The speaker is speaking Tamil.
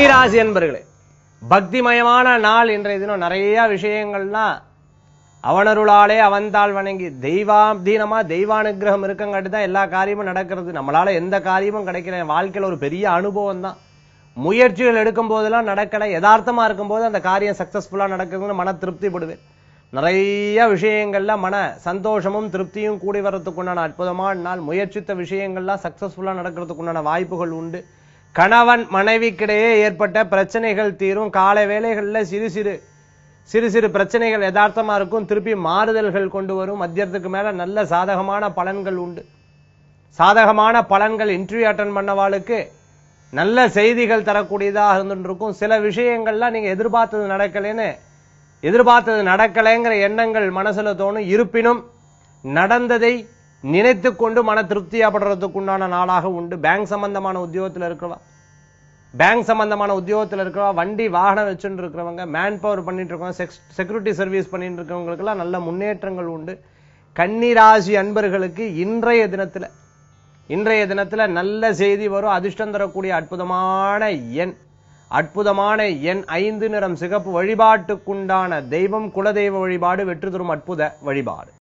கன்னிராசி என்பர்களே பக்திமயமான நாள் இன்றைய தினம் நிறைய விஷயங்கள்லாம் அவனருளாலே அவன்தாள் வணங்கி தெய்வாதீனமா தெய்வானுகிரகம் இருக்கங்காட்டி தான் எல்லா காரியமும் நடக்கிறது நம்மளால எந்த காரியமும் கிடைக்கல என் வாழ்க்கையில ஒரு பெரிய அனுபவம் தான் முயற்சிகள் எடுக்கும் போதெல்லாம் நடக்கல யதார்த்தமா இருக்கும்போது அந்த காரியம் சக்சஸ்ஃபுல்லா நடக்குதுன்னு மன திருப்திப்படுவேன் நிறைய விஷயங்கள்ல மன சந்தோஷமும் திருப்தியும் கூடி வர்றதுக்குண்டான அற்புதமான நாள் முயற்சித்த விஷயங்கள்லாம் சக்சஸ்ஃபுல்லா நடக்கிறதுக்குண்டான வாய்ப்புகள் உண்டு கணவன் மனைவிக்கிடையே ஏற்பட்ட பிரச்சனைகள் தீரும் காலை வேளைகள்ல சிறு சிறு சிறு சிறு பிரச்சனைகள் யதார்த்தமா இருக்கும் திருப்பி மாறுதல்கள் கொண்டு வரும் மத்தியத்துக்கு மேல நல்ல சாதகமான பலன்கள் உண்டு சாதகமான பலன்கள் இன்டர்வியூ அட்டன் பண்ணவாளுக்கு நல்ல செய்திகள் தரக்கூடியதாக இருந்துருக்கும் சில விஷயங்கள்லாம் நீங்க எதிர்பார்த்தது நடக்கலைன்னு எதிர்பார்த்தது நடக்கலைங்கிற எண்ணங்கள் மனசுல தோணும் இருப்பினும் நடந்ததை நினைத்து கொண்டு மன திருப்தியாப்படுறதுக்கு உண்டான நாளாக உண்டு பேங்க் சம்பந்தமான உத்தியோகத்தில் இருக்கிறவா பேங்க் சம்பந்தமான உத்தியோகத்தில் இருக்கிறவா வண்டி வாகனம் வச்சுட்டு இருக்கிறவங்க மேன் பவர் பண்ணிட்டு இருக்கவங்க செக்யூரிட்டி சர்வீஸ் பண்ணிட்டு இருக்கிறவங்களுக்கெல்லாம் நல்ல முன்னேற்றங்கள் உண்டு கன்னிராசி அன்பர்களுக்கு இன்றைய தினத்துல இன்றைய தினத்துல நல்ல செய்தி வரும் அதிர்ஷ்டம் தரக்கூடிய அற்புதமான எண் அற்புதமான எண் ஐந்து நிறம் சிகப்பு வழிபாட்டுக்குண்டான தெய்வம் குலதெய்வ வழிபாடு வெற்றி தரும் அற்புத வழிபாடு